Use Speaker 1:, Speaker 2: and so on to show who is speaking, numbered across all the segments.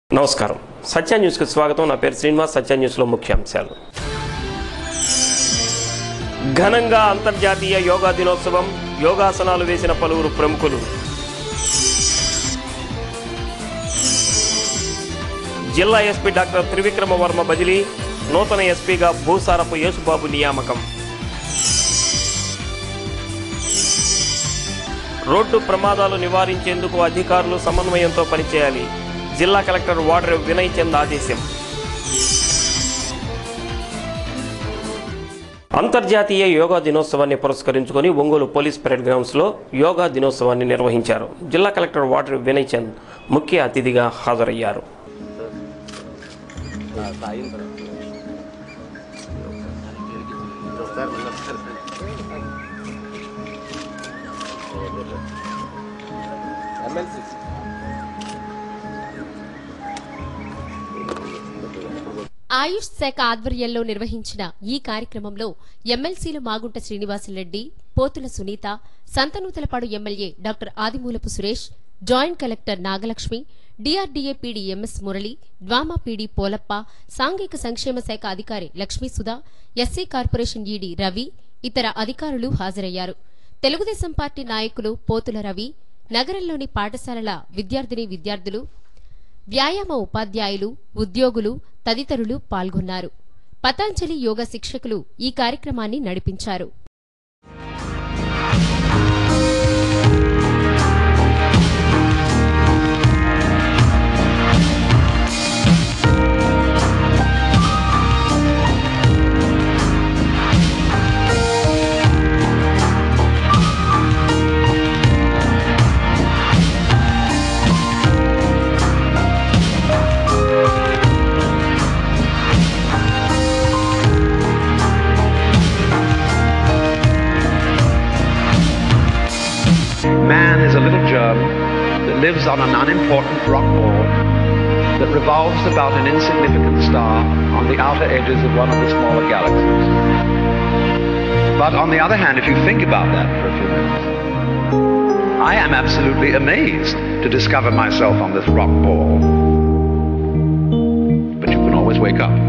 Speaker 1: నమస్కారం సత్య న్యూస్కి స్వాగతం నా పేరు శ్రీనివాస్ సత్య న్యూస్లో ముఖ్యాంశాలు ఘనంగా అంతర్జాతీయ యోగా దినోత్సవం యోగాసనాలు వేసిన పలువురు ప్రముఖులు జిల్లా ఎస్పీ డాక్టర్ త్రివిక్రమ వర్మ బదిలీ నూతన ఎస్పీగా భూసారపు యేసుబాబు నియామకం రోడ్డు ప్రమాదాలు నివారించేందుకు అధికారులు సమన్వయంతో పనిచేయాలి జిల్లా కలెక్టర్ వాడర్ వినయ్ చంద్ ఆదేశం అంతర్జాతీయ యోగా దినోత్సవాన్ని పురస్కరించుకొని ఒంగోలు పోలీస్ పరేడ్ గ్రౌండ్స్లో యోగా దినోత్సవాన్ని నిర్వహించారు జిల్లా కలెక్టర్ వాటర్ వినయ్ చంద్ ముఖ్య అతిథిగా హాజరయ్యారు
Speaker 2: ఆయుష్ శాఖ ఆధ్వర్యంలో నిర్వహించిన ఈ కార్యక్రమంలో ఎమ్మెల్సీలు Magunta Srinivasa Reddy Pothula Sunitha Santhanuthalapadu MLA doctor Adimulapu Suresh joint collector Nagalakshmi DRDA PD MS Murali DWMA PD Polappa సాంఘిక సంక్షేమ శాఖ అధికారి Lakshmi Sudha SC corporation ED Ravi ఇతర అధికారులు హాజరయ్యారు తెలుగుదేశం పార్టీ నాయకులు పోతుల రవి నగరంలోని పాఠశాలల విద్యార్థిని విద్యార్థులు వ్యాయామ ఉపాధ్యాయులు ఉద్యోగులు తదితరులు పాల్గొన్నారు పతాంజలి యోగా శిక్షకులు ఈ కార్యక్రమాన్ని నడిపించారు
Speaker 3: Man is a little germ that lives on an unimportant rock ball that revolves about an insignificant star on the outer edges of one of the smaller galaxies. But on the other hand, if you think about that for a few minutes, I am absolutely amazed to discover myself on this rock ball. But you can always wake up.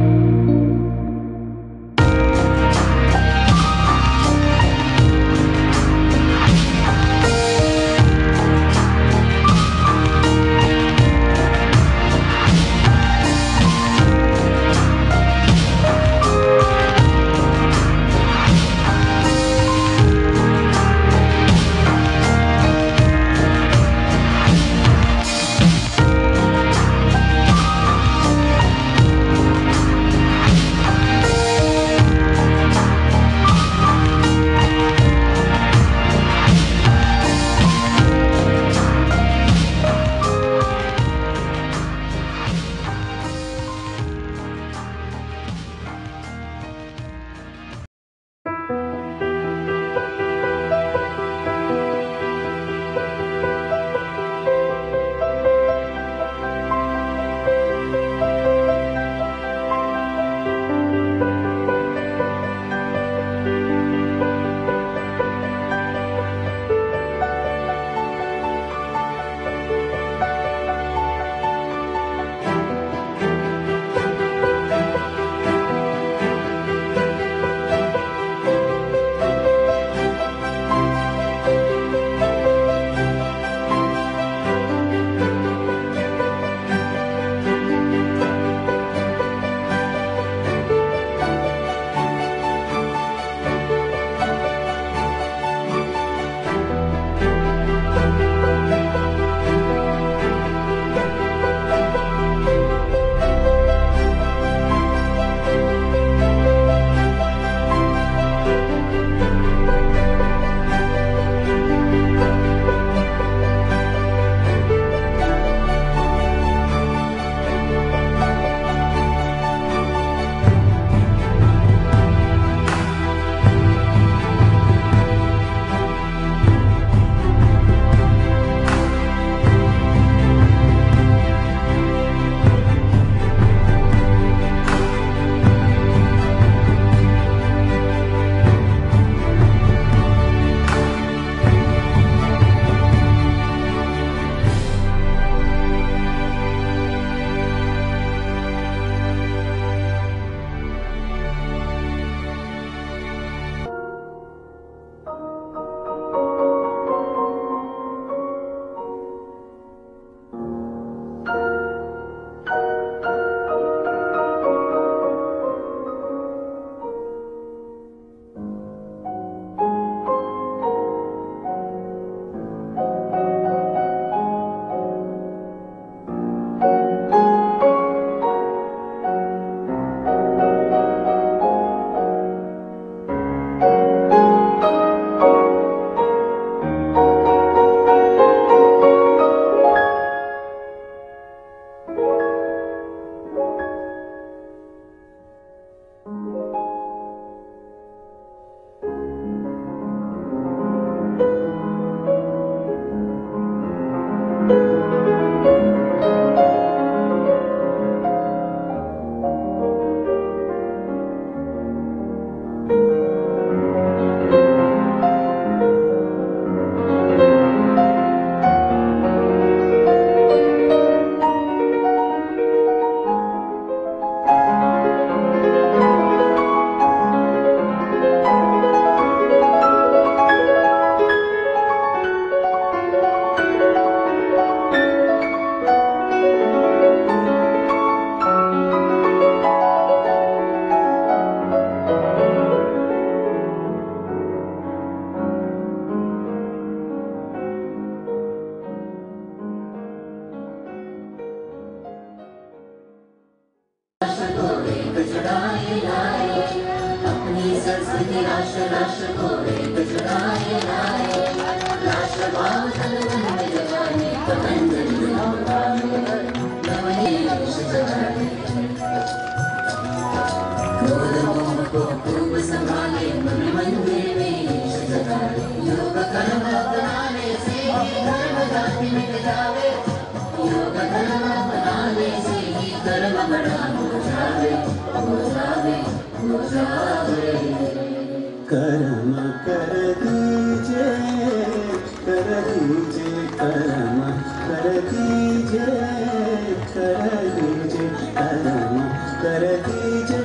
Speaker 4: कर्म कर दीजे कर दीजे कर्म कर दीजे कर दीजे कर्म कर दीजे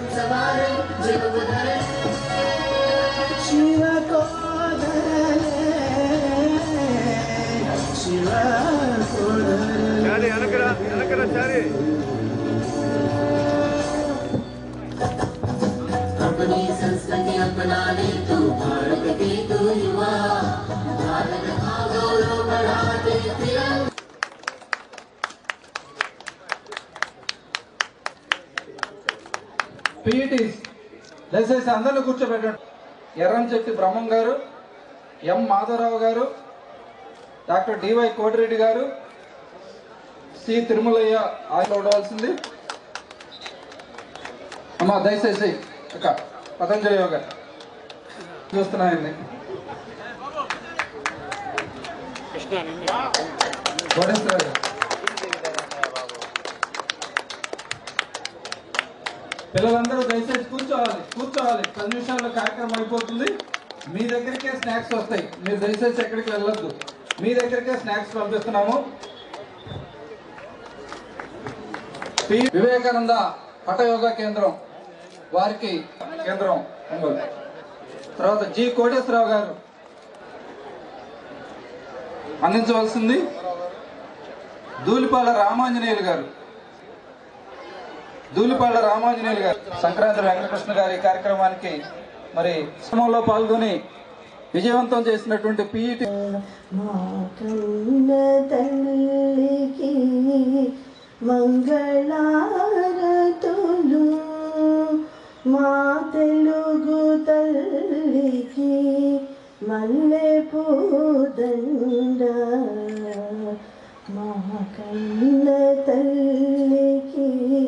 Speaker 4: शिव को धरे शिव को धरे
Speaker 5: अपनी संस्कृति अपना ले तू भारत की तू युवा भारत का गौरव बढ़ा दे तिरंगा
Speaker 6: పీఈటీస్ దయచేసి అందరిని కూర్చోబెట్టండి ఎర్రంచెట్టి బ్రహ్మం గారు ఎం మాధవరావు గారు డాక్టర్ డివై కోటిరెడ్డి గారు సి తిరుమలయ్య ఆయన ఉండవలసింది అమ్మా దయచేసి ఇక పతంజలి యోగా చూస్తున్నాయండి కోటేశ్వర గారు పిల్లలందరూ దయచేసి కూర్చోవాలి కూర్చోవాలి పది నిమిషాల్లో కార్యక్రమం అయిపోతుంది మీ దగ్గరికే స్నాక్స్ వస్తాయి మీరు దయచేసి ఎక్కడికి వెళ్ళొద్దు మీ దగ్గరికే స్నాక్స్ పంపిస్తున్నాము పి వివేకానంద హఠయోగా కేంద్రం వారికి కేంద్రం ఒంగోలు తర్వాత జి కోటేశ్వరరావు గారు అందించవలసింది దూలిపాల రామాంజనేయులు గారు దూలిపాళ్ల రామాంజనేయులు గారు సంక్రాంతి వెంకటకృష్ణ గారి కార్యక్రమానికి మరి శ్రమంలో పాల్గొని విజయవంతం చేసినటువంటి పిఈటి
Speaker 7: మా కన్న తల్లికి మంగళారతులు మా తెలుగు తల్లికి మల్లె పూదండ మా కన్న తల్లికి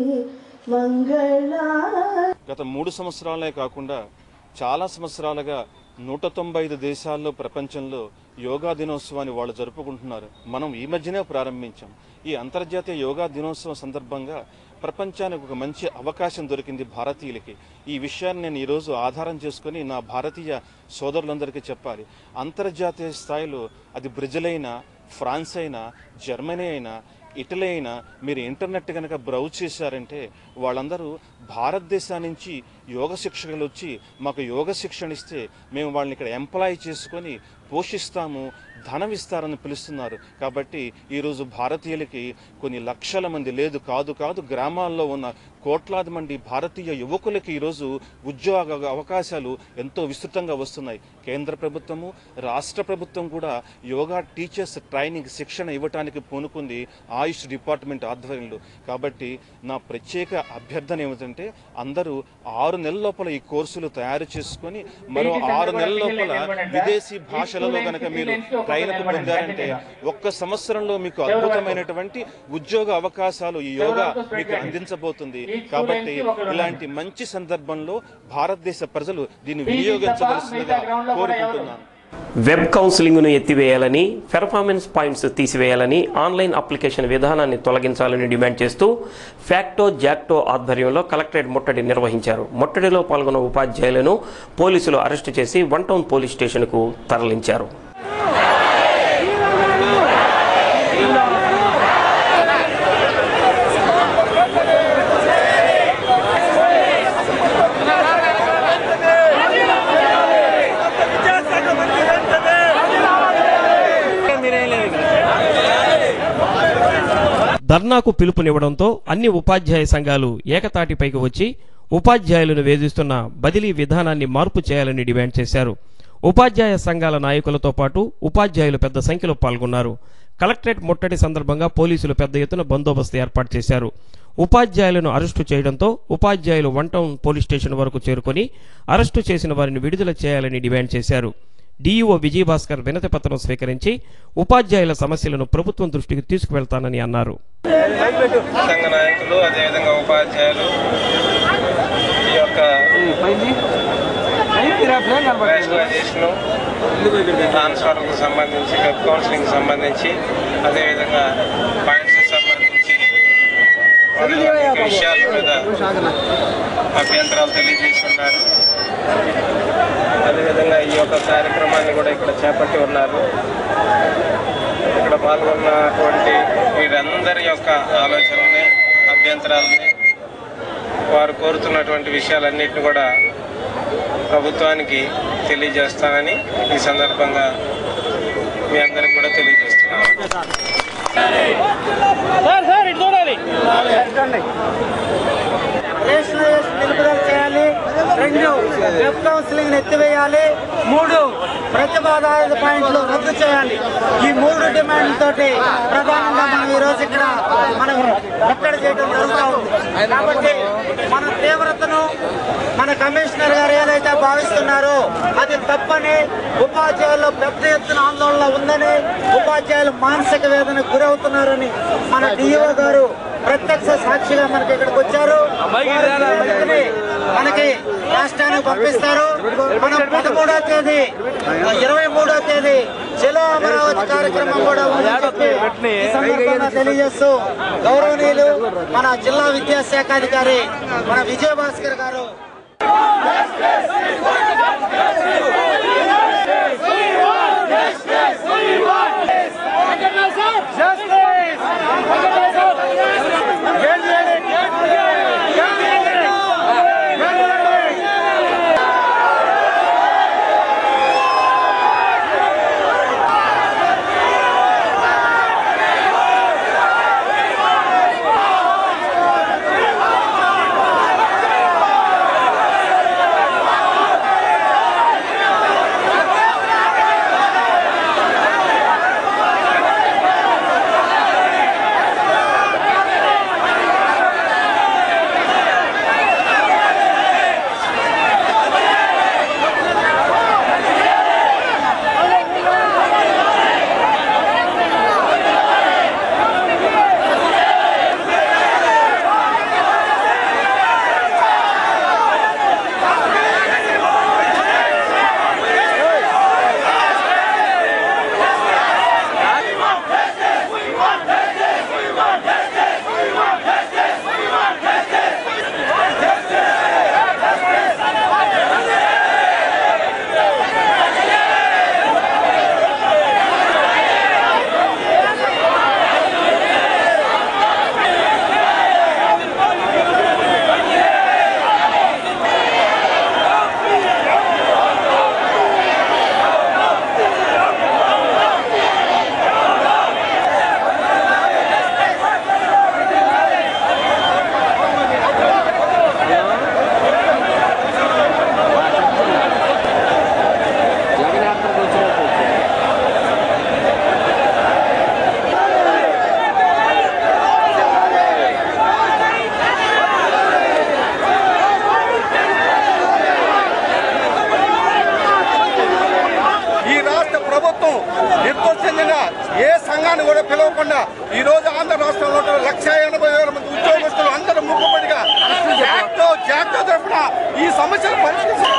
Speaker 7: మంగళా
Speaker 8: గత మూడు సంవత్సరాలే కాకుండా చాలా సంవత్సరాలుగా నూట తొంభై ఐదు దేశాల్లో ప్రపంచంలో యోగా దినోత్సవాన్ని వాళ్ళు జరుపుకుంటున్నారు మనం ఈ మధ్యనే ప్రారంభించాం ఈ అంతర్జాతీయ యోగా దినోత్సవం సందర్భంగా ప్రపంచానికి ఒక మంచి అవకాశం దొరికింది భారతీయులకి ఈ విషయాన్ని నేను ఈరోజు ఆధారం చేసుకుని నా భారతీయ సోదరులందరికీ చెప్పాలి అంతర్జాతీయ స్థాయిలో అది బ్రెజిల్ అయినా ఫ్రాన్స్ అయినా జర్మనీ అయినా ఇటలీ అయినా మీరు ఇంటర్నెట్ కనుక బ్రౌజ్ చేశారంటే వాళ్ళందరూ భారతదేశం నుంచి యోగ శిక్షకులు వచ్చి మాకు యోగ శిక్షణ ఇస్తే మేము వాళ్ళని ఇక్కడ ఎంప్లాయ్ చేసుకొని పోషిస్తాము ధనం ఇస్తారని పిలుస్తున్నారు కాబట్టి ఈరోజు భారతీయులకి కొన్ని లక్షల మంది లేదు కాదు కాదు గ్రామాల్లో ఉన్న కోట్లాది మంది భారతీయ యువకులకి ఈరోజు ఉద్యోగ అవకాశాలు ఎంతో విస్తృతంగా వస్తున్నాయి కేంద్ర ప్రభుత్వము రాష్ట్ర ప్రభుత్వం కూడా యోగా టీచర్స్ ట్రైనింగ్ శిక్షణ ఇవ్వటానికి పూనుకుంది ఆయుష్ డిపార్ట్మెంట్ ఆధ్వర్యంలో కాబట్టి నా ప్రత్యేక అభ్యర్థన ఏమిటంటే అందరూ ఆరు నెలల లోపల ఈ కోర్సులు తయారు చేసుకొని మరో ఆరు నెలల లోపల విదేశీ భాష లక్షలలో కనుక మీరు ట్రైన్కు పొందారంటే ఒక్క సంవత్సరంలో మీకు అద్భుతమైనటువంటి ఉద్యోగ అవకాశాలు ఈ యోగా మీకు అందించబోతుంది కాబట్టి ఇలాంటి మంచి సందర్భంలో భారతదేశ ప్రజలు దీన్ని వినియోగించవలసిందిగా కోరుకుంటున్నాను
Speaker 1: వెబ్ కౌన్సిలింగ్ను ఎత్తివేయాలని పెర్ఫార్మెన్స్ పాయింట్స్ తీసివేయాలని ఆన్లైన్ అప్లికేషన్ విధానాన్ని తొలగించాలని డిమాండ్ చేస్తూ ఫ్యాక్టో జాక్టో ఆధ్వర్యంలో కలెక్టరేట్ ముట్టడి నిర్వహించారు ముట్టడిలో పాల్గొన్న ఉపాధ్యాయులను పోలీసులు అరెస్టు చేసి వన్ టౌన్ పోలీస్ స్టేషన్కు తరలించారు ధర్నాకు పిలుపునివ్వడంతో అన్ని ఉపాధ్యాయ సంఘాలు ఏకతాటిపైకి వచ్చి ఉపాధ్యాయులను వేధిస్తున్న బదిలీ విధానాన్ని మార్పు చేయాలని డిమాండ్ చేశారు ఉపాధ్యాయ సంఘాల నాయకులతో పాటు ఉపాధ్యాయులు పెద్ద సంఖ్యలో పాల్గొన్నారు కలెక్టరేట్ ముట్టడి సందర్భంగా పోలీసులు పెద్ద ఎత్తున బందోబస్తు ఏర్పాటు చేశారు ఉపాధ్యాయులను అరెస్టు చేయడంతో ఉపాధ్యాయులు వన్ టౌన్ పోలీస్ స్టేషన్ వరకు చేరుకొని అరెస్టు చేసిన వారిని విడుదల చేయాలని డిమాండ్ చేశారు డీఈఓ విజయభాస్కర్ వినతి పత్రం స్వీకరించి ఉపాధ్యాయుల సమస్యలను ప్రభుత్వం దృష్టికి తీసుకువెళ్తానని అన్నారు
Speaker 9: సంఘ నాయకులు అదేవిధంగా ఉపాధ్యాయులు ఈ యొక్క రేషనలైజేషన్ ట్రాన్స్ఫర్కు సంబంధించి వెబ్ కౌన్సిలింగ్ సంబంధించి అదేవిధంగా పాయింట్స్ సంబంధించి వాళ్ళు అనేక విషయాల మీద అభ్యంతరాలు తెలియజేస్తున్నారు అదేవిధంగా ఈ యొక్క కార్యక్రమాన్ని కూడా ఇక్కడ చేపట్టి ఉన్నారు ఇక్కడ పాల్గొన్నటువంటి వీరందరి యొక్క ఆలోచనల్ని అభ్యంతరాలని వారు కోరుతున్నటువంటి విషయాలన్నింటిని కూడా ప్రభుత్వానికి తెలియజేస్తానని ఈ సందర్భంగా మీ అందరికి కూడా తెలియజేస్తున్నాను
Speaker 10: రేషనలైజేషన్ నిలుపుదల చేయాలి రెండు వెబ్ కౌన్సిలింగ్ ఎత్తివేయాలి మూడు ప్రతిపాదాయ పాయింట్లు రద్దు చేయాలి ఈ మూడు డిమాండ్ తోటి ప్రధానంగా మనం ఈ రోజు ఇక్కడ మనం ముట్టడి చేయడం జరుగుతూ ఉంది కాబట్టి మన తీవ్రతను మన కమిషనర్ గారు ఏదైతే భావిస్తున్నారో అది తప్పని ఉపాధ్యాయులు పెద్ద ఎత్తున ఆందోళన ఉందని ఉపాధ్యాయులు మానసిక వేదనకు గురవుతున్నారని మన డిఓ గారు ప్రత్యక్ష సాక్షిగా మనకి ఇక్కడికి వచ్చారు వారి మనకి రాష్ట్రానికి పంపిస్తారు మనం పదమూడో తేదీ ఇరవై మూడో తేదీ చెలో అమరావతి కార్యక్రమం కూడా ఉందని చెప్పి ఈ సందర్భంగా తెలియజేస్తూ గౌరవనీయులు మన జిల్లా విద్యాశాఖ అధికారి మన విజయభాస్కర్ గారు
Speaker 11: పిలవకుండా ఈ రోజు ఆంధ్ర రాష్ట్రంలో ఉన్న లక్ష ఎనభై వేల మంది ఉద్యోగస్తులు అందరూ ముక్కుపడిగా జాక్తో జాక్తో తరఫున ఈ సమస్యను పరిష్కరించారు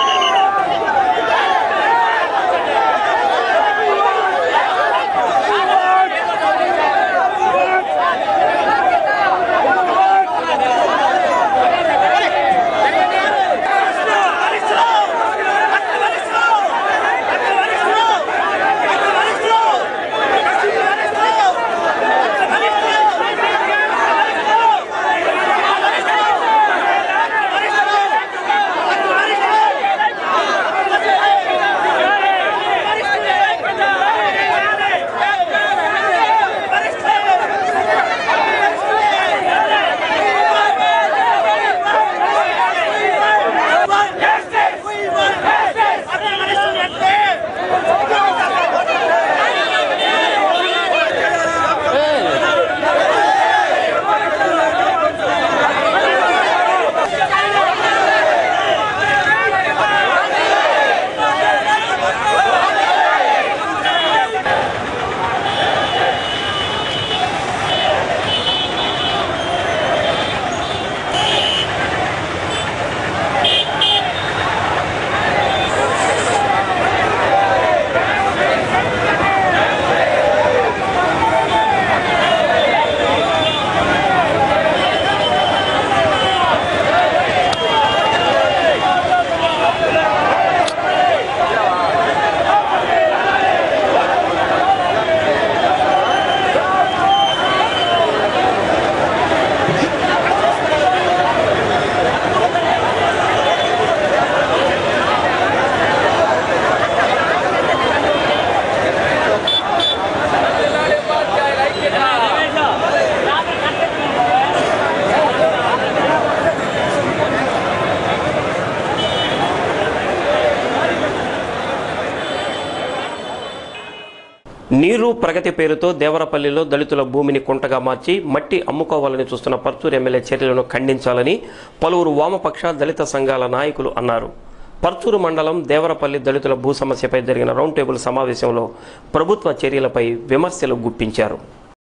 Speaker 1: నీరు ప్రగతి పేరుతో దేవరపల్లిలో దళితుల భూమిని కుంటగా మార్చి మట్టి అమ్ముకోవాలని చూస్తున్న పర్చూరు ఎమ్మెల్యే చర్యలను ఖండించాలని పలువురు వామపక్ష దళిత సంఘాల నాయకులు అన్నారు పర్చూరు మండలం దేవరపల్లి దళితుల భూ సమస్యపై జరిగిన రౌండ్ టేబుల్ సమావేశంలో ప్రభుత్వ చర్యలపై విమర్శలు గుప్పించారు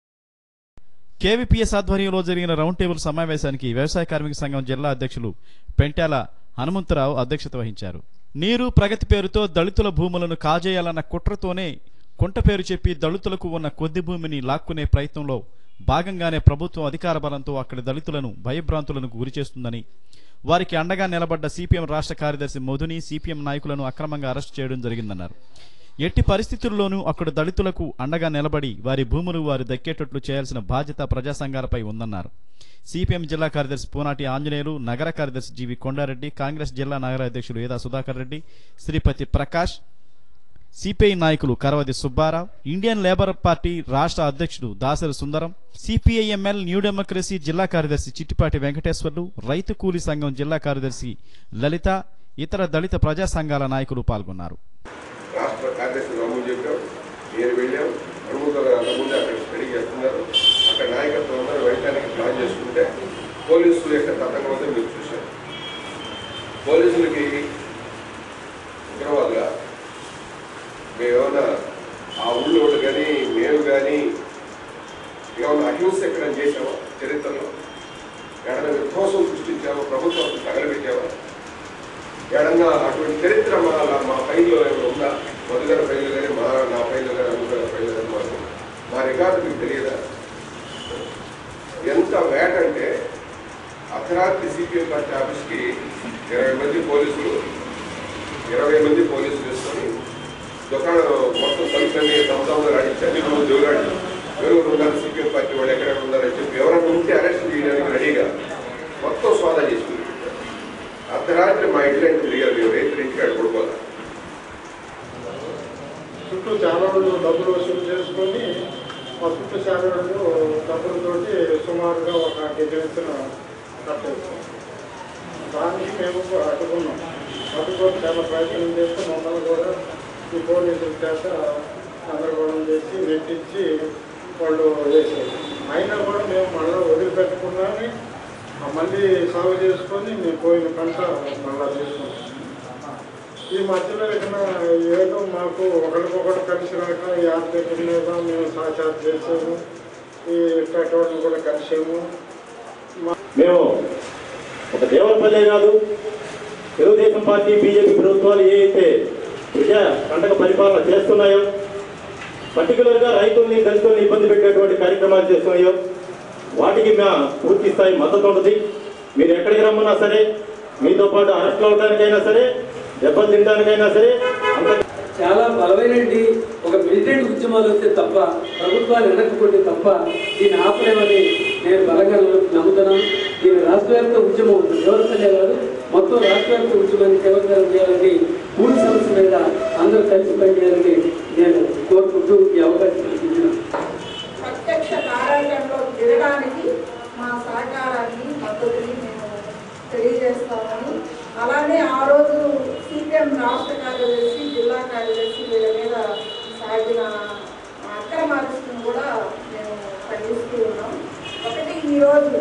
Speaker 12: కేవీపీఎస్ ఆధ్వర్యంలో జరిగిన రౌండ్ టేబుల్ సమావేశానికి వ్యవసాయ కార్మిక సంఘం జిల్లా అధ్యక్షులు పెంట్యాల హనుమంతరావు అధ్యక్షత వహించారు నీరు ప్రగతి పేరుతో దళితుల భూములను కాజేయాలన్న కుట్రతోనే కుంట పేరు చెప్పి దళితులకు ఉన్న కొద్ది భూమిని లాక్కునే ప్రయత్నంలో భాగంగానే ప్రభుత్వం అధికార బలంతో అక్కడి దళితులను భయభ్రాంతులకు గురిచేస్తుందని వారికి అండగా నిలబడ్డ సిపిఎం రాష్ట్ర కార్యదర్శి మధుని సిపిఎం నాయకులను అక్రమంగా అరెస్ట్ చేయడం జరిగిందన్నారు ఎట్టి పరిస్థితుల్లోనూ అక్కడ దళితులకు అండగా నిలబడి వారి భూములు వారు దక్కేటట్లు చేయాల్సిన బాధ్యత ప్రజా సంఘాలపై ఉందన్నారు సిపిఎం జిల్లా కార్యదర్శి పూనాటి ఆంజనేయులు నగర కార్యదర్శి జీవి కొండారెడ్డి కాంగ్రెస్ జిల్లా నగర అధ్యక్షులు ఏదా సుధాకర్ రెడ్డి శ్రీపతి ప్రకాష్ సిపిఐ నాయకులు Karavadi Subbarao Indian Labour Party రాష్ట్ర అధ్యక్షుడు Dasari Sundaram CPIML New Democracy జిల్లా కార్యదర్శి చిట్టిపాటి వెంకటేశ్వర్లు రైతు కూలీ సంఘం జిల్లా కార్యదర్శి లలిత ఇతర దళిత ప్రజా సంఘాల నాయకులు పాల్గొన్నారు
Speaker 13: రాష్ట్ర కార్యదర్శి రమ్మని చెప్పాం నేను వెళ్ళాం హనుమంతు గారు అంతకుముందు అక్కడ స్టడీ చేస్తున్నారు అక్కడ నాయకత్వం అందరూ వెళ్ళడానికి ప్లాన్ చేసుకుంటే పోలీసుల యొక్క తతంగం అంతా మీరు చూశారు పోలీసులకి ఉగ్రవాదుగా మేమేమన్నా ఆ ఊళ్ళో వాళ్ళు కానీ మేము కానీ ఏమన్నా అహింస ఎక్కడ చేసామా చరిత్రలో ఎక్కడ విధ్వంసం సృష్టించామా ప్రభుత్వం తగలబెట్టామా ఏడన్నా అటువంటి చరిత్ర మా మా ఫైల్లో ఏమైనా ఉందా మధుగర ఫైల్ కానీ మా నా ఫైల్ కానీ అనుగర ఫైల్ కానీ మాకు మా రికార్డు మీకు తెలియదా ఎంత వేట అంటే అర్ధరాత్రి సిపిఎం పార్టీ ఆఫీస్కి ఇరవై మంది పోలీసులు ఇరవై మంది పోలీసులు వేసుకొని దుకాణం మొత్తం తలుపులన్నీ తమదాములు రాడించి అన్ని రోజులు దేవులాడి ఎవరు ఉన్నారు సిపిఎం పార్టీ వాళ్ళు ఎక్కడెక్కడ ఉన్నారని చెప్పి ఎవరైనా ఉంటే అరెస్ట్ చేయడానికి రెడీగా మొత్తం సోదా చేసుకుని అర్ధరాత్రి మా ఇంట్లో తిరిగారు మేము రైతులు ఇంటికి అక్కడ పడుకోవాలి
Speaker 14: చుట్టూ చాలా రోజులు డబ్బులు వసూలు చేసుకొని మా చుట్టూ చాలా రోజులు డబ్బులతోటి సుమారుగా ఒక డిఫెన్స్న కట్టేస్తాం దానికి మేము అడ్డుకున్నాం అడ్డుకొని చాలా ప్రయత్నం చేస్తే మమ్మల్ని కూడా ఈ పోలీసుల చేత గందరగోళం చేసి నెట్టించి వాళ్ళు వేసారు అయినా కూడా మేము మళ్ళీ వదిలిపెట్టకుండానే ఆ మళ్ళీ సాగు చేసుకొని మేము పోయిన పంట మళ్ళా చేసుకుంటాం ఈ మధ్యలో ఇక్కడ ఏదో మాకు ఒకరికొకరు కలిసి రాక ఈ ఆర్థిక మీద మేము సహచారం చేసాము ఈ ఇట్లాంటి కూడా కలిసాము
Speaker 15: మేము ఒక దేవరపల్లే కాదు తెలుగుదేశం పార్టీ బీజేపీ ప్రభుత్వాలు ఏ అయితే ప్రజా పండగ పరిపాలన చేస్తున్నాయో పర్టికులర్గా రైతుల్ని దళితుల్ని ఇబ్బంది పెట్టేటువంటి కార్యక్రమాలు చేస్తున్నాయో వాటికి మా పూర్తి స్థాయి మద్దతు ఉంటుంది మీరు ఎక్కడికి రమ్మన్నా సరే మీతో పాటు అరెస్ట్ అవడానికైనా సరే దెబ్బలు తినడానికైనా సరే అంత
Speaker 16: చాలా బలమైనటువంటి ఒక మిలిటెంట్ ఉద్యమాలు వస్తే తప్ప ప్రభుత్వాలు వెనక్కపోతే తప్ప దీన్ని ఆపలేమని నేను బలంగా నమ్ముతున్నాను దీని రాష్ట్ర వ్యాప్త ఉద్యమం వ్యవస్థలే కాదు మొత్తం రాష్ట్ర వ్యాప్త ఉద్యమాన్ని తీవ్రతరం చేయాలని మూడు సమస్య మీద అందరూ కలిసి పనిచేయాలని నేను కోరుకుంటూ ఈ అవకాశం కల్పించిన
Speaker 17: ప్రత్యక్ష కార్యాలయంలో తిరగడానికి మా సహకారాన్ని మద్దతుని మేము తెలియజేస్తామని అలానే ఆ రోజు సిపిఎం రాష్ట్ర కార్యదర్శి జిల్లా కార్యదర్శి వీళ్ళ మీద సాగిన అక్రమ అరెస్టును కూడా మేము ఖండిస్తూ ఉన్నాం ఒకటి ఈరోజు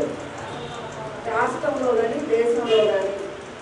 Speaker 17: రాష్ట్రంలో కానీ దేశంలో కానీ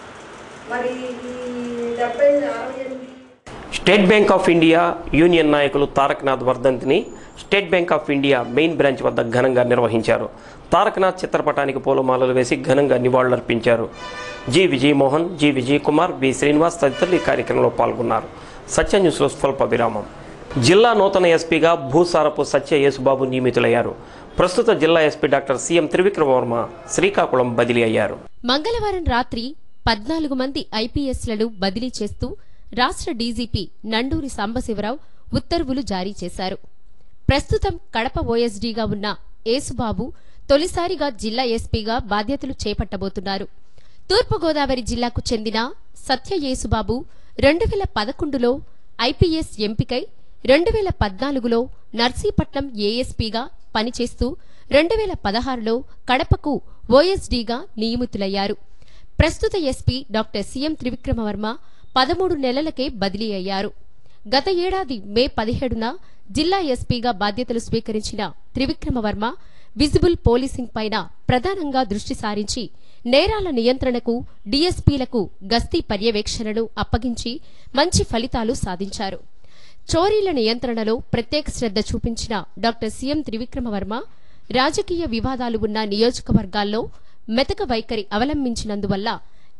Speaker 17: మరి ఈ డెబ్బై అరవై ఎనిమిది
Speaker 1: State Bank of India union నాయకులు తారకనాథ్ వర్ధంతిని State Bank of India main branch వద్ద ఘనంగా నిర్వహించారు తారకనాథ్ చిత్రపటానికి పూలమాలలు వేసి ఘనంగా నివాళులర్పించారు G Vijayamohan G Vijay Kumar B Srinivas తదితరులు ఈ కార్యక్రమంలో పాల్గొన్నారు సత్య న్యూస్లో స్వల్ప విరామం జిల్లా నూతన ఎస్పీగా భూసారపు సత్య యేసుబాబు నియమితులయ్యారు ప్రస్తుత జిల్లా SP doctor CM Trivikrama Varma Srikakulam బదిలీ అయ్యారు
Speaker 2: మంగళవారం రాత్రి పద్నాలుగు మంది ఐపీఎస్లను బదిలీ చేస్తూ రాష్ట్ర డీజీపీ నండూరి సాంబశివరావు ఉత్తర్వులు జారీ చేశారు ప్రస్తుతం కడప ఓఎస్డీగా ఉన్న ఏసుబాబు తొలిసారిగా జిల్లా ఎస్పీగా బాధ్యతలు చేపట్టబోతున్నారు తూర్పుగోదావరి జిల్లాకు చెందిన సత్య యేసుబాబు రెండు వేల పదకొండులో ఐపీఎస్ ఎంపికై రెండు వేల పద్నాలుగులో నర్సీపట్నం ఏఎస్పీగా పనిచేస్తూ రెండు వేల పదహారులో కడపకు ఓఎస్డీగా నియమితులయ్యారు ప్రస్తుత ఎస్పీ డాక్టర్ సీఎం త్రివిక్రమవర్మ పదమూడు నెలలకే బదిలీ అయ్యారు గత ఏడాది మే పదిహేడున జిల్లా ఎస్పీగా బాధ్యతలు స్వీకరించిన త్రివిక్రమవర్మ విజిబుల్ పోలీసింగ్ పైన ప్రధానంగా దృష్టి సారించి నేరాల నియంత్రణకు డీఎస్పీలకు గస్తీ పర్యవేక్షణను అప్పగించి మంచి ఫలితాలు సాధించారు చోరీల నియంత్రణలో ప్రత్యేక శ్రద్ధ చూపించిన డాక్టర్ సీఎం త్రివిక్రమవర్మ రాజకీయ వివాదాలు ఉన్న నియోజకవర్గాల్లో మెతక వైఖరి అవలంబించినందువల్ల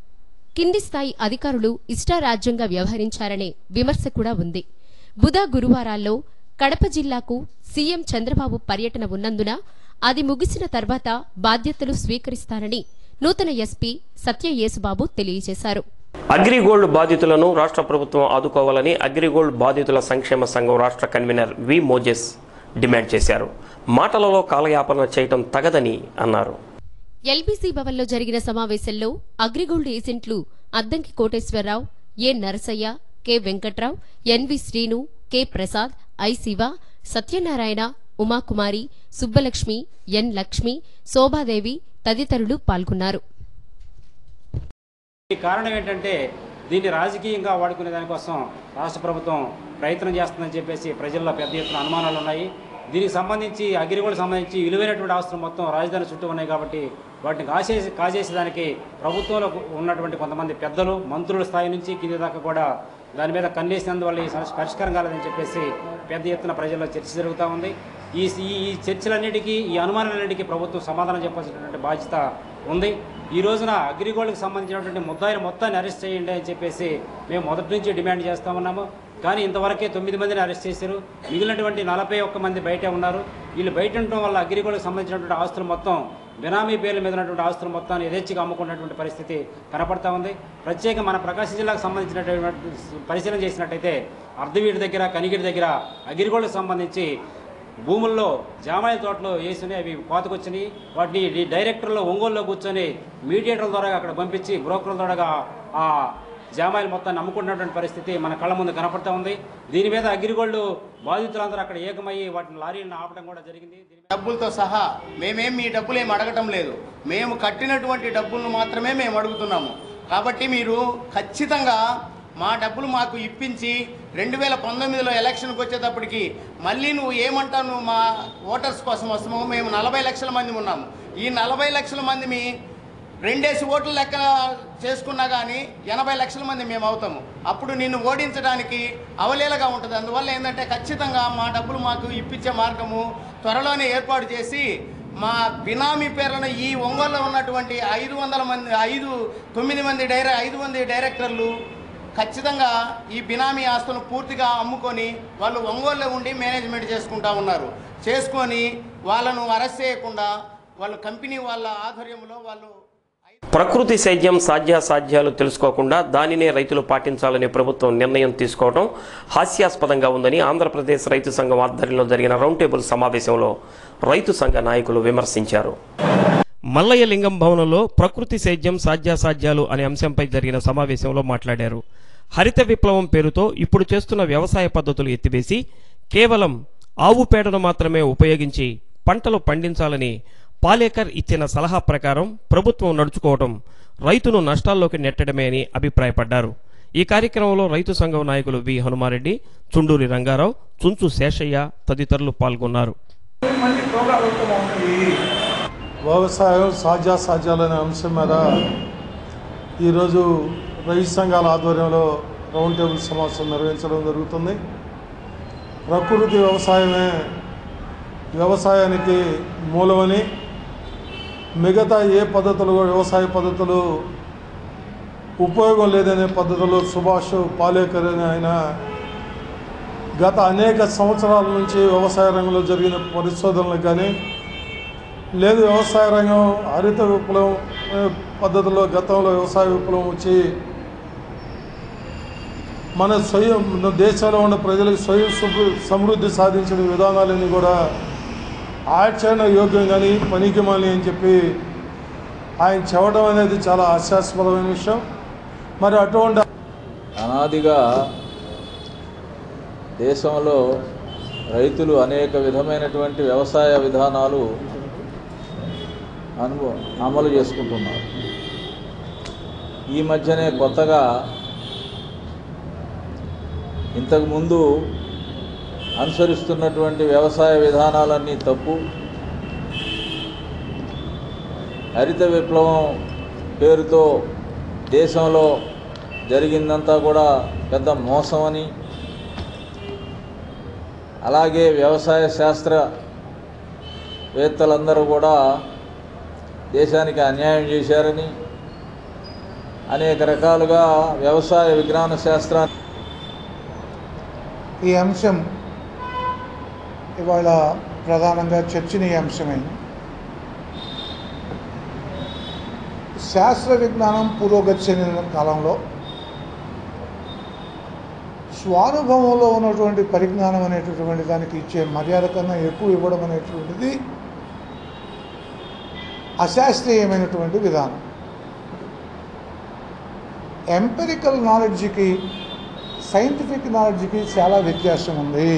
Speaker 2: కింది స్థాయి అధికారులు ఇష్టారాజ్యంగా వ్యవహరించారనే విమర్శ కూడా ఉంది బుధ గురువారాల్లో కడప జిల్లాకు సీఎం చంద్రబాబు పర్యటన ఉన్నందున అది ముగిసిన తర్వాత బాధ్యతలు స్వీకరిస్తానని నూతన ఎస్పీ సత్య యేసుబాబు తెలియజేశారు
Speaker 1: అగ్రిగోల్డ్ బాధితులను రాష్ట్ర ప్రభుత్వం ఆదుకోవాలని అగ్రిగోల్డ్ బాధితుల సంక్షేమ సంఘం రాష్ట్ర కన్వీనర్ వి మోజెస్ డిమాండ్ చేశారు మాటలలో కాలయాపన చేయటం తగదని అన్నారు
Speaker 2: ఎల్బీసీ భవన్లో జరిగిన సమావేశంలో అగ్రిగోల్డ్ ఏజెంట్లు Addanki Koteswararao A Narasaiah K Venkatrao NV Srinu K Prasad I Siva Satyanarayana Umakumari Subbalakshmi N Lakshmi Sobhadevi తదితరులు పాల్గొన్నారు
Speaker 18: ఈ కారణం ఏంటంటే దీన్ని రాజకీయంగా వాడుకునే దానికోసం రాష్ట్ర ప్రభుత్వం ప్రయత్నం చేస్తుందని చెప్పేసి ప్రజల్లో పెద్ద ఎత్తున అనుమానాలు ఉన్నాయి దీనికి సంబంధించి అగ్రిగోల్డ్ సంబంధించి విలువైనటువంటి ఆస్తులు మొత్తం రాజధాని చుట్టూ ఉన్నాయి కాబట్టి వాటిని కాసేసి కాజేసేదానికి ప్రభుత్వంలో ఉన్నటువంటి కొంతమంది పెద్దలు మంత్రుల స్థాయి నుంచి కింది దాకా కూడా దాని మీద కన్నేసినందువల్ల ఈ సమస్య పరిష్కారం కాలేదని చెప్పేసి పెద్ద ఎత్తున ప్రజల్లో చర్చ జరుగుతూ ఉంది ఈ ఈ ఈ చర్చలన్నిటికీ ఈ అనుమానాలన్నిటికీ ప్రభుత్వం సమాధానం చెప్పాల్సినటువంటి బాధ్యత ఉంది ఈ రోజున అగ్రిగోల్డ్కి సంబంధించినటువంటి ముద్దాయిని మొత్తాన్ని అరెస్ట్ చేయండి అని చెప్పేసి మేము మొదటి నుంచి డిమాండ్ చేస్తూ ఉన్నాము కానీ ఇంతవరకే తొమ్మిది మందిని అరెస్ట్ చేశారు మిగిలినటువంటి నలభై ఒక్క మంది బయటే ఉన్నారు వీళ్ళు బయట ఉండటం వల్ల అగ్రిగోల్డ్కి సంబంధించినటువంటి ఆస్తులు మొత్తం బినామీ పేర్ల మీద ఉన్నటువంటి ఆస్తులు మొత్తాన్ని యథేచ్ఛగా అమ్ముకున్నటువంటి పరిస్థితి కనపడతా ఉంది ప్రత్యేకంగా మన ప్రకాశం జిల్లాకు సంబంధించినటువంటి పరిశీలన చేసినట్టయితే అర్ధవీడి దగ్గర కనిగిరి దగ్గర అగ్రిగోల్డ్కి సంబంధించి భూముల్లో జామాయిల తోటలో వేసుకుని అవి కోతకొచ్చినాయి వాటిని ఈ డైరెక్టర్లో ఒంగోలులో కూర్చొని మీడియేటర్ల ద్వారా అక్కడ పంపించి బ్రోకర్ల ద్వారా ఆ జామాయిలు మొత్తాన్ని అమ్ముకుంటున్నటువంటి పరిస్థితి మన కళ్ళ ముందు కనపడతా ఉంది దీని మీద అగ్రిగోల్డ్ బాధితులందరూ అక్కడ ఏకమయ్యి వాటిని లారీలను ఆపడం కూడా జరిగింది
Speaker 19: డబ్బులతో సహా మేమేం మీ డబ్బులు ఏం అడగటం లేదు మేము కట్టినటువంటి డబ్బులను మాత్రమే మేము అడుగుతున్నాము కాబట్టి మీరు ఖచ్చితంగా మా డబ్బులు మాకు ఇప్పించి రెండు వేల పంతొమ్మిదిలో ఎలక్షన్కి వచ్చేటప్పటికి మళ్ళీ నువ్వు ఏమంటావు నువ్వు మా ఓటర్స్ కోసం వస్తాము మేము నలభై లక్షల మంది ఉన్నాము ఈ నలభై లక్షల మంది మీ రెండేసి ఓట్లు లెక్క చేసుకున్నా కానీ ఎనభై లక్షల మంది మేము అవుతాము అప్పుడు నిన్ను ఓడించడానికి అవలేలగా ఉంటుంది అందువల్ల ఏంటంటే ఖచ్చితంగా మా డబ్బులు మాకు ఇప్పించే మార్గము త్వరలోనే ఏర్పాటు చేసి మా బినామీ పేర్లన ఈ ఒంగోలులో ఉన్నటువంటి ఐదు వందల మంది ఐదు తొమ్మిది మంది డైరె ఐదు మంది డైరెక్టర్లు ఖచ్చితంగా ఈ బినామీ ఆస్తులను పూర్తిగా అమ్ముకొని వాళ్ళు ఒంగోలులో ఉండి మేనేజ్మెంట్ చేసుకుంటా ఉన్నారు చేసుకొని వాళ్ళను అరెస్ట్ చేయకుండా వాళ్ళు కంపెనీ వాళ్ళ ఆధ్వర్యంలో వాళ్ళు
Speaker 1: ప్రకృతి సేద్యం సాధ్యాసాధ్యాలు తెలుసుకోకుండా దానినే రైతులు పాటించాలని ప్రభుత్వం నిర్ణయం తీసుకోవడం హాస్యాస్పదంగా ఉందని ఆంధ్రప్రదేశ్ రైతు సంఘం ఆధ్వర్యంలో జరిగిన రౌండ్ టేబుల్ సమావేశంలో రైతు సంఘ నాయకులు విమర్శించారు మల్లయ్య లింగం భవనంలో ప్రకృతి సేద్యం సాధ్యాసాధ్యాలు అనే అంశంపై జరిగిన సమావేశంలో మాట్లాడారు హరిత విప్లవం పేరుతో ఇప్పుడు చేస్తున్న వ్యవసాయ పద్ధతులు ఎత్తివేసి కేవలం ఆవు పేడను మాత్రమే ఉపయోగించి పంటలు పండించాలని పాలేకర్ ఇచ్చిన సలహా ప్రకారం ప్రభుత్వం నడుచుకోవడం రైతును నష్టాల్లోకి నెట్టడమే అని అభిప్రాయపడ్డారు ఈ కార్యక్రమంలో రైతు సంఘం నాయకులు వి హనుమారెడ్డి చుండూరి రంగారావు చుంచు శేషయ్య తదితరులు పాల్గొన్నారు
Speaker 14: వ్యవసాయం సాధ్యాసాధ్యాలనే అంశం మీద ఈరోజు రైతు సంఘాల ఆధ్వర్యంలో రౌండ్ టేబుల్ సమావేశం నిర్వహించడం జరుగుతుంది ప్రకృతి వ్యవసాయమే వ్యవసాయానికి మూలమని మిగతా ఏ పద్ధతులు కూడా వ్యవసాయ పద్ధతులు ఉపయోగం లేదనే పద్ధతిలో సుభాష్ పాలేకర్ అని ఆయన గత అనేక సంవత్సరాల నుంచి వ్యవసాయ రంగంలో జరిగిన పరిశోధనలు కానీ లేదు వ్యవసాయ రంగం హరిత విప్లవం ఆ, పద్ధతిలో గతంలో వ్యవసాయ విప్లవం వచ్చి మన స్వయం మన దేశంలో ఉన్న ప్రజలకు స్వయం సమృ- సమృద్ధి సాధించిన విధానాలన్నీ కూడా ఆచరణ యోగ్యం కానీ పనికి మాలి అని చెప్పి ఆయన చెప్పడం అనేది చాలా హాస్యాస్పదమైన విషయం మరి అటువంటి
Speaker 20: అనాదిగా దేశంలో రైతులు అనేక విధమైనటువంటి వ్యవసాయ విధానాలు అను అమలు చేసుకుంటున్నారు ఈ మధ్యనే కొత్తగా ఇంతకుముందు అనుసరిస్తున్నటువంటి వ్యవసాయ విధానాలన్నీ తప్పు హరిత విప్లవం పేరుతో దేశంలో జరిగిందంతా కూడా పెద్ద మోసమని అలాగే వ్యవసాయ శాస్త్ర వేత్తలందరూ కూడా దేశానికి అన్యాయం చేశారని అనేక రకాలుగా వ్యవసాయ విజ్ఞాన శాస్త్రాన్ని
Speaker 21: ఈ అంశం ఇవాళ ప్రధానంగా చర్చనీయాంశమైంది శాస్త్ర విజ్ఞానం పురోగతి చెందిన కాలంలో స్వానుభవంలో ఉన్నటువంటి పరిజ్ఞానం అనేటటువంటి దానికి ఇచ్చే మర్యాద కన్నా ఎక్కువ ఇవ్వడం అనేటువంటిది అశాస్త్రీయమైనటువంటి విధానం ఎంపెరికల్ నాలెడ్జ్కి సైంటిఫిక్ నాలెడ్జ్కి చాలా వ్యత్యాసం ఉంది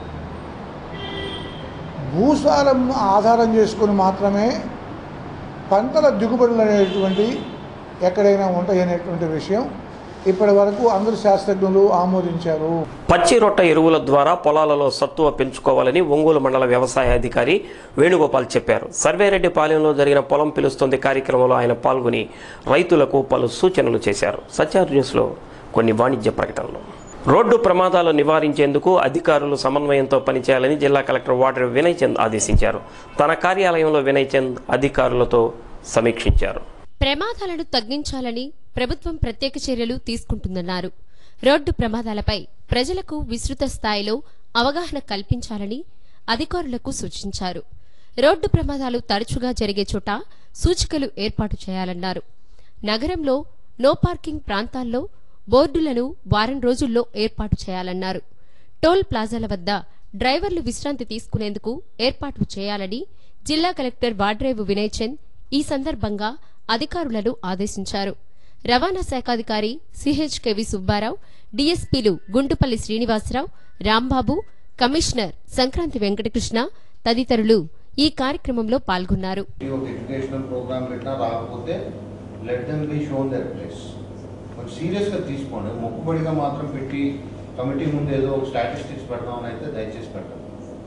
Speaker 21: భూసారం ఆధారం చేసుకొని మాత్రమే పంటల దిగుబడులు అనేటువంటి ఎక్కడైనా ఉంటాయి అనేటువంటి విషయం ఇప్పటి వరకు అందరు శాస్త్రజ్ఞులు ఆమోదించారు
Speaker 1: పచ్చి రొట్ట ఎరువుల ద్వారా పొలాలలో సత్తువ పెంచుకోవాలని ఒంగోలు మండల వ్యవసాయ అధికారి వేణుగోపాల్ చెప్పారు సర్వేరెడ్డిపాలెంలో జరిగిన పొలం పిలుస్తుంది కార్యక్రమంలో ఆయన పాల్గొని రైతులకు పలు సూచనలు చేశారు సత్యార్ న్యూస్లో కొన్ని వాణిజ్య ప్రకటనలు రోడ్డు ప్రమాదాలు నివారించేందుకు అధికారులు సమన్వయంతో పనిచేయాలని జిల్లా కలెక్టర్ వాటర్ వినయ్ చంద్ ఆదేశించారు తన కార్యాలయంలో వినయ్ చంద్ అధికారులతో సమీక్షించారు
Speaker 2: ప్రమాదాలను తగ్గించాలని ప్రభుత్వం ప్రత్యేక చర్యలు తీసుకుంటుందన్నారు రోడ్డు ప్రమాదాలపై ప్రజలకు విస్తృత స్థాయిలో అవగాహన కల్పించాలని అధికారులకు సూచించారు రోడ్డు ప్రమాదాలు తరచుగా జరిగే చోట సూచికలు ఏర్పాటు చేయాలన్నారు నగరంలో నో పార్కింగ్ ప్రాంతాల్లో బోర్డులను వారం రోజుల్లో ఏర్పాటు చేయాలన్నారు టోల్ ప్లాజాల వద్ద డ్రైవర్లు విశ్రాంతి తీసుకునేందుకు ఏర్పాటు చేయాలని జిల్లా కలెక్టర్ వాడ్రేవు వినయ్ చంద్ ఈ సందర్భంగా అధికారులను ఆదేశించారు రవాణా శాఖాధికారి సిహెచ్కెవి సుబ్బారావు డీఎస్పీలు గుంటుపల్లి శ్రీనివాసరావు రాంబాబు కమిషనర్ సంక్రాంతి వెంకటకృష్ణ తదితరులు ఈ కార్యక్రమంలో పాల్గొన్నారు
Speaker 22: ఒక ఎడ్యుకేషనల్ ప్రోగ్రామ్ పెట్టినా రాకపోతే let them be shown their place కొంచెం సీరియస్గా తీసుకోండి మొక్కుబడిగా మాత్రం పెట్టి కమిటీ ముందు ఏదో ఒక స్టాటిస్టిక్స్ పెడదామని అయితే దయచేసి పెట్టండి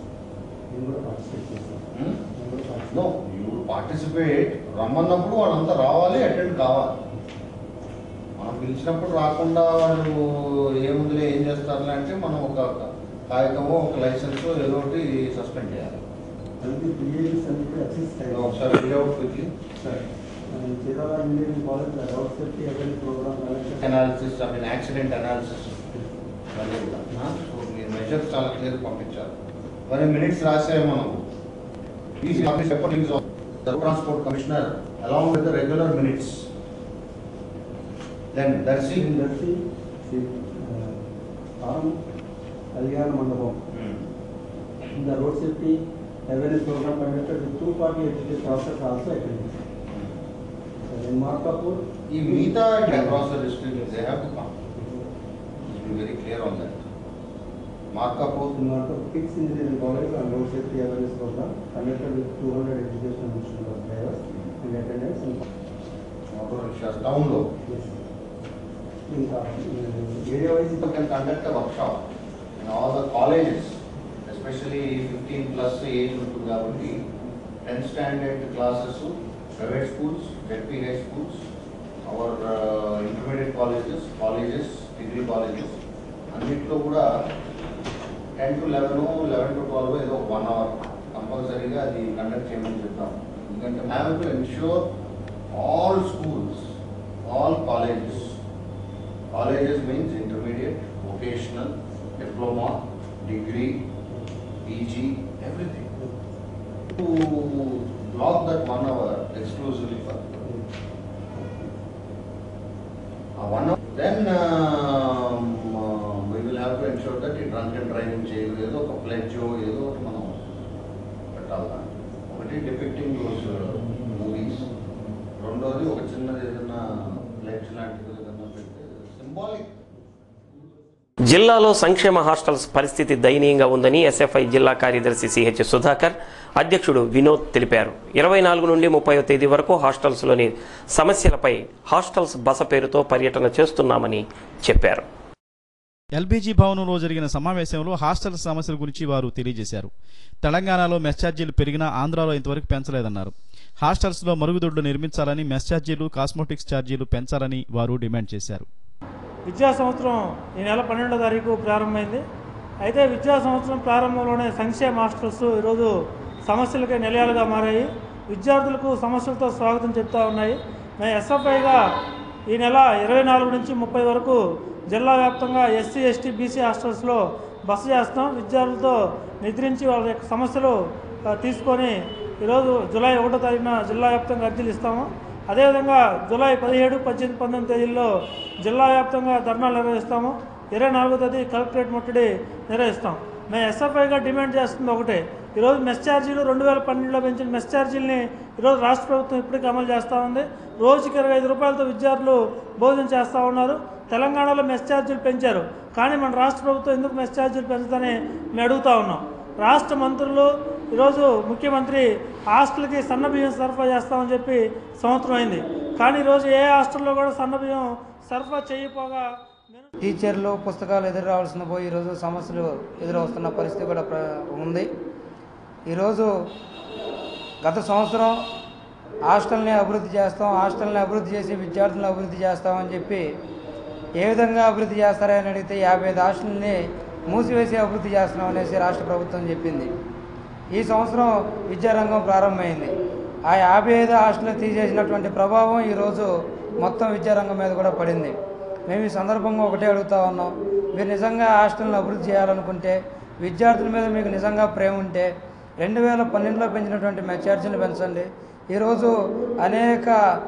Speaker 22: నో యూ పార్టిసిపేట్ రమ్మన్నప్పుడు వాళ్ళంతా రావాలి అటెండ్ కావాలి మనం పిలిచినప్పుడు రాకుండా వాళ్ళు ఏముందిలే ఏం చేస్తారులే అంటే మనం ఒక కాగితమో ఒక లైసెన్స్ ఏదో ఒకటి సస్పెండ్ చేయాలి ఒకసారి layout quickly
Speaker 3: Chirala engineering college road safety awareness programme
Speaker 22: analysis I mean accident analysis ఇవన్నీ కూడా సో మీరు మెజర్స్ చాలా క్లియర్ పంపించాలి మరి మినిట్స్ రాసాము మనం easy office transport commissioner along with regular minutes then Darsi
Speaker 3: Darsi ఫారం కళ్యాణ మండపం the road safety awareness program conducted with two party education officers also attended. In Markapur,
Speaker 22: ఈ మిగతా across the district they have to come be very clear on that Markapur
Speaker 3: in Markapur, Kicks Engineering College and road safety awareness program conducted with 200 educational institute drivers and attendants and
Speaker 22: motor rickshaws టౌన్లో
Speaker 3: ఇంకా area wise
Speaker 22: you can conduct a workshop in all the colleges, especially 15 plus age ఉంటుంది కాబట్టి 10th standard classes, private schools, ZPI schools, our uh, intermediate colleges, colleges, degree colleges, అన్నిట్లో కూడా ten to eleven eleven to twelve ఏదో one hour కంపల్సరీగా అది conduct చేయమని చెప్తాం ఎందుకంటే have to ensure all schools all colleges Colleges means intermediate, vocational, diploma, degree, PG, everything. To block that one hour exclusively for. Uh, one hour, then um, uh, we will have to ensure that ఈ drunk and driving చేయదు ఏదో ఒక pledge ఏదో ఒకటి మనం పెట్టాలి ఒకటి depicting those movies రెండోది ఒక చిన్నది ఏదైనా ప్లెడ్జ్ లాంటిది ఏదైనా పెడితే సింబాలిక్
Speaker 1: జిల్లాలో సంక్షేమ హాస్టల్స్ పరిస్థితి దయనీయంగా ఉందని ఎస్ఎఫ్ఐ జిల్లా కార్యదర్శి సిహెచ్ సుధాకర్ అధ్యక్షుడు వినోద్ తెలిపారు ఇరవై నాలుగు నుండి ముప్పై తేదీ వరకు హాస్టల్స్లోని సమస్యలపై హాస్టల్స్ బస పేరుతో పర్యటన చేస్తున్నామని చెప్పారు
Speaker 12: ఎల్బీజీ భవనంలో జరిగిన సమావేశంలో హాస్టల్ సమస్యల గురించి వారు తెలియజేశారు తెలంగాణలో మెస్ ఛార్జీలు పెరిగినా ఆంధ్రాలో ఇంతవరకు పెంచలేదన్నారు హాస్టల్స్లో మరుగుదొడ్లు నిర్మించాలని మెస్ ఛార్జీలు కాస్మోటిక్స్ ఛార్జీలు పెంచాలని వారు డిమాండ్ చేశారు
Speaker 4: విద్యా సంవత్సరం ఈ నెల పన్నెండో తారీఖు ప్రారంభమైంది అయితే విద్యా సంవత్సరం ప్రారంభంలోనే సంక్షేమ హాస్టల్స్ ఈరోజు సమస్యలకే నిలయాలుగా మారాయి విద్యార్థులకు సమస్యలతో స్వాగతం చెప్తా ఉన్నాయి మేము ఎస్ఎఫ్ఐగా ఈ నెల ఇరవై నాలుగు నుంచి ముప్పై వరకు జిల్లా వ్యాప్తంగా ఎస్సీ ఎస్టీ బీసీ హాస్టల్స్లో బస చేస్తాం విద్యార్థులతో నిద్రించి వాళ్ళ యొక్క సమస్యలు ఆ, తీసుకొని ఈరోజు జూలై ఒకటో తారీఖున జిల్లా వ్యాప్తంగా అర్జీలు ఇస్తాము అదేవిధంగా జూలై పదిహేడు పద్దెనిమిది పంతొమ్మిది తేదీల్లో జిల్లా వ్యాప్తంగా ధర్నాలు నిర్వహిస్తాము ఇరవై నాలుగో తేదీ కలెక్టరేట్ ముట్టడి నిర్వహిస్తాం మేము ఎస్ఎఫ్ఐగా డిమాండ్ చేస్తుంది ఒకటే ఈరోజు మెస్ ఛార్జీలు రెండు వేల పన్నెండులో పెంచిన మెస్ ఛార్జీలని ఈరోజు రాష్ట్ర ప్రభుత్వం ఇప్పటికీ అమలు చేస్తూ ఉంది రోజుకి ఇరవై ఐదు రూపాయలతో విద్యార్థులు భోజనం చేస్తూ ఉన్నారు తెలంగాణలో మెస్ ఛార్జీలు పెంచారు కానీ మన రాష్ట్ర ప్రభుత్వం ఎందుకు మెస్ ఛార్జీలు పెంచుతుందని మేము అడుగుతా ఉన్నాం రాష్ట్ర మంత్రులు ఈరోజు ముఖ్యమంత్రి హాస్టల్కి సన్న బియ్యం సరఫరా చేస్తామని చెప్పి సంవత్సరం అయింది కానీ ఈరోజు ఏ హాస్టల్లో కూడా సన్న బియ్యం సరఫరా చేయకపోగా
Speaker 23: టీచర్లు పుస్తకాలు ఎదురు రావాల్సిన పోయి ఈరోజు సమస్యలు ఎదురవుతున్న పరిస్థితి కూడా ప్ర- ఉంది ఈరోజు గత సంవత్సరం హాస్టల్ని అభివృద్ధి చేస్తాం హాస్టల్ని అభివృద్ధి చేసి విద్యార్థులను అభివృద్ధి చేస్తామని చెప్పి ఏ విధంగా అభివృద్ధి చేస్తారని అడిగితే యాభై ఐదు హాస్టల్ని మూసివేసి అభివృద్ధి చేస్తున్నాం అనేసి రాష్ట్ర ప్రభుత్వం చెప్పింది ఈ సంవత్సరం విద్యారంగం ప్రారంభమైంది ఆ యాభై ఐదు హాస్టల్ తీసేసినటువంటి ప్రభావం ఈరోజు మొత్తం విద్యారంగం మీద కూడా పడింది మేము ఈ సందర్భంగా ఒకటే అడుగుతా ఉన్నాం మీరు నిజంగా హాస్టల్ని అభివృద్ధి చేయాలనుకుంటే విద్యార్థుల మీద మీకు నిజంగా ప్రేమ ఉంటే రెండు వేల పన్నెండులో పెంచినటువంటి మెచ్చార్జీలు పెంచండి ఈరోజు అనేక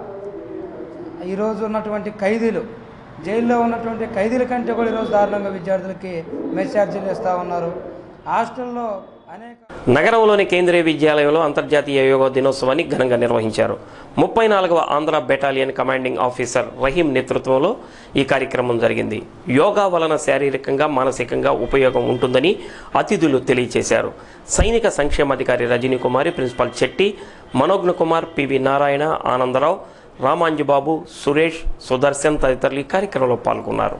Speaker 23: ఈరోజు ఉన్నటువంటి ఖైదీలు జైల్లో ఉన్నటువంటి ఖైదీల కంటే కూడా ఈరోజు దారుణంగా విద్యార్థులకి మెస్ ఛార్జీలు ఇస్తూ ఉన్నారు హాస్టల్లో అనేక
Speaker 1: నగరంలోని కేంద్రీయ విద్యాలయంలో అంతర్జాతీయ యోగా దినోత్సవాన్ని ఘనంగా నిర్వహించారు ముప్పై నాలుగవ Andhra battalion commanding officer Rahim నేతృత్వంలో ఈ కార్యక్రమం జరిగింది యోగా వలన శారీరకంగా మానసికంగా ఉపయోగం ఉంటుందని అతిథులు తెలియజేశారు సైనిక సంక్షేమాధికారి రజనీ కుమారి ప్రిన్సిపల్ చెట్టి మనోజ్ఞ కుమార్ పివి నారాయణ ఆనందరావు రామాంజుబాబు సురేష్ సుదర్శన్ తదితరులు ఈ కార్యక్రమంలో పాల్గొన్నారు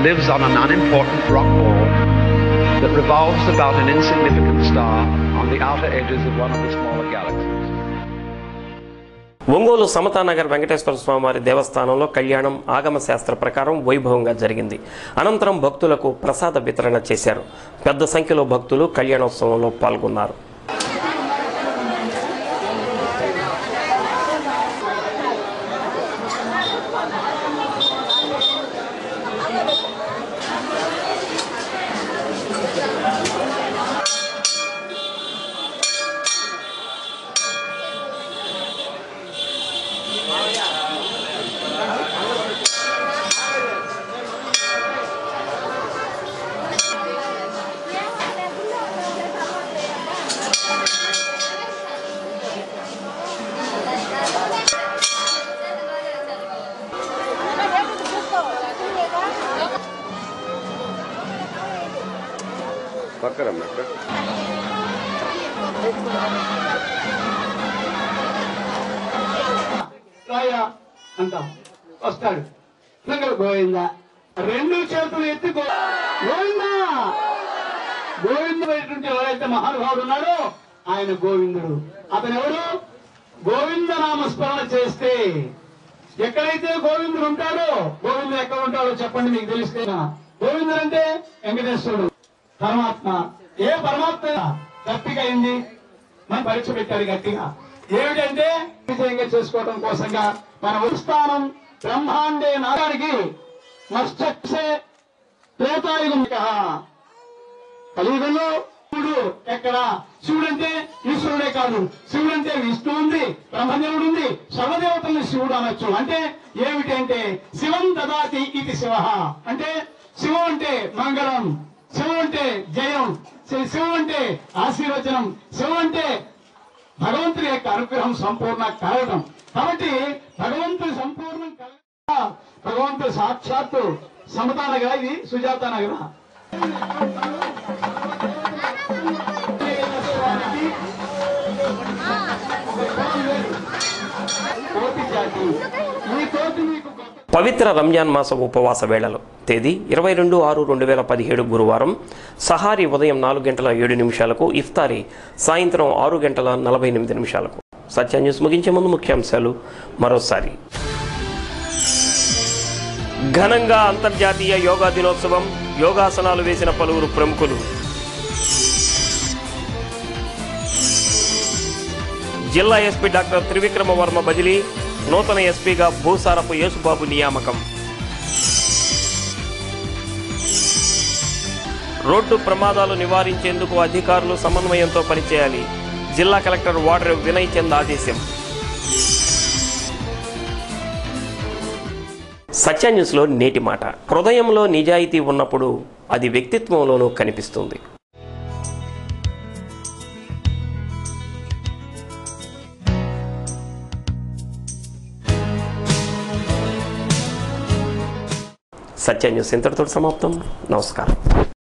Speaker 5: lives on an unimportant rock ball that revolves about an insignificant star on the outer edges of one of the smaller galaxies.
Speaker 1: Ongole Samathanagar Venkateswara స్వామివారి దేవస్థానంలో కళ్యాణం ఆగమ శాస్త్ర ప్రకారం వైభవంగా జరిగింది అనంతరం భక్తులకు ప్రసాద వితరణ చేశారు పెద్ద సంఖ్యలో భక్తులు కళ్యాణోత్సవంలో పాల్గొన్నారు
Speaker 6: పక్కనమ్మా
Speaker 7: రాయా అంటాం వస్తాడు దగ్గర గోవింద రెండు చేతులు ఎత్తి గో- గోవింద గోవిందుడైనటువంటి ఎవరైతే మహానుభావుడు ఉన్నాడో ఆయన గోవిందుడు అతను ఎవరు గోవింద నామస్మరణ చేస్తే ఎక్కడైతే గోవిందుడు ఉంటాడో గోవిందుడు ఎక్కడ ఉంటాడో చెప్పండి మీకు తెలిస్తే గోవిందుడు అంటే వెంకటేశ్వరుడు పరమాత్మ ఏ పరమాత్మ తప్పికైంది మనం పరీక్ష పెట్టారు గట్టిగా ఏమిటంటే విజయంగా చేసుకోవడం కోసంగా మన ఉత్స్థానం బ్రహ్మాండే నాగానికి మస్తే త్రేతాయుగం కలియుగంలో శివుడు ఎక్కడ శివుడు అంటే ఈశ్వరుడే కాదు శివుడు అంటే విష్ణు ఉంది బ్రహ్మదేవుడు ఉంది సర్వదేవతల్ని శివుడు అనొచ్చు అంటే ఏమిటి అంటే శివం దదాతి ఇది శివ అంటే శివం అంటే మంగళం శివం అంటే జయం శి- శివం అంటే ఆశీర్వచనం శివం అంటే భగవంతుడి యొక్క అనుగ్రహం సంపూర్ణ కలగడం కాబట్టి భగవంతుడి సంపూర్ణం కలగ భగవంతుడు సాక్షాత్తు సమతా నగర ఇది సుజాత నగర కోటి జాతి ఈ కోటి మీకు
Speaker 1: పవిత్ర రంజాన్ మాస ఉపవాస వేళలు తేదీ ఇరవై రెండు ఆరు రెండు వేల పదిహేడు గురువారం సహారీ ఉదయం నాలుగు గంటల ఏడు నిమిషాలకు ఇఫ్తారీ సాయంత్రం ఆరు గంటల నలభై ఎనిమిది నిమిషాలకు సత్య న్యూస్ ముగించే ముందు ముఖ్యాంశాలు మరోసారి ఘనంగా అంతర్జాతీయ యోగా దినోత్సవం యోగాసనాలు వేసిన పలువురు ప్రముఖులు జిల్లా ఎస్పీ డాక్టర్ త్రివిక్రమ వర్మ బదిలీ నూతన ఎస్పీగా భూసారపు యేసుబాబు నియామకం రోడ్డు ప్రమాదాలు నివారించేందుకు అధికారులు సమన్వయంతో పనిచేయాలి జిల్లా కలెక్టర్ వాడర్ వినయ్ చంద్ ఆదేశం సత్య న్యూస్లో నేటి మాట హృదయంలో నిజాయితీ ఉన్నప్పుడు అది వ్యక్తిత్వంలోనూ కనిపిస్తుంది సత్య న్యూస్ ఇంతటితో సమాప్తం నమస్కారం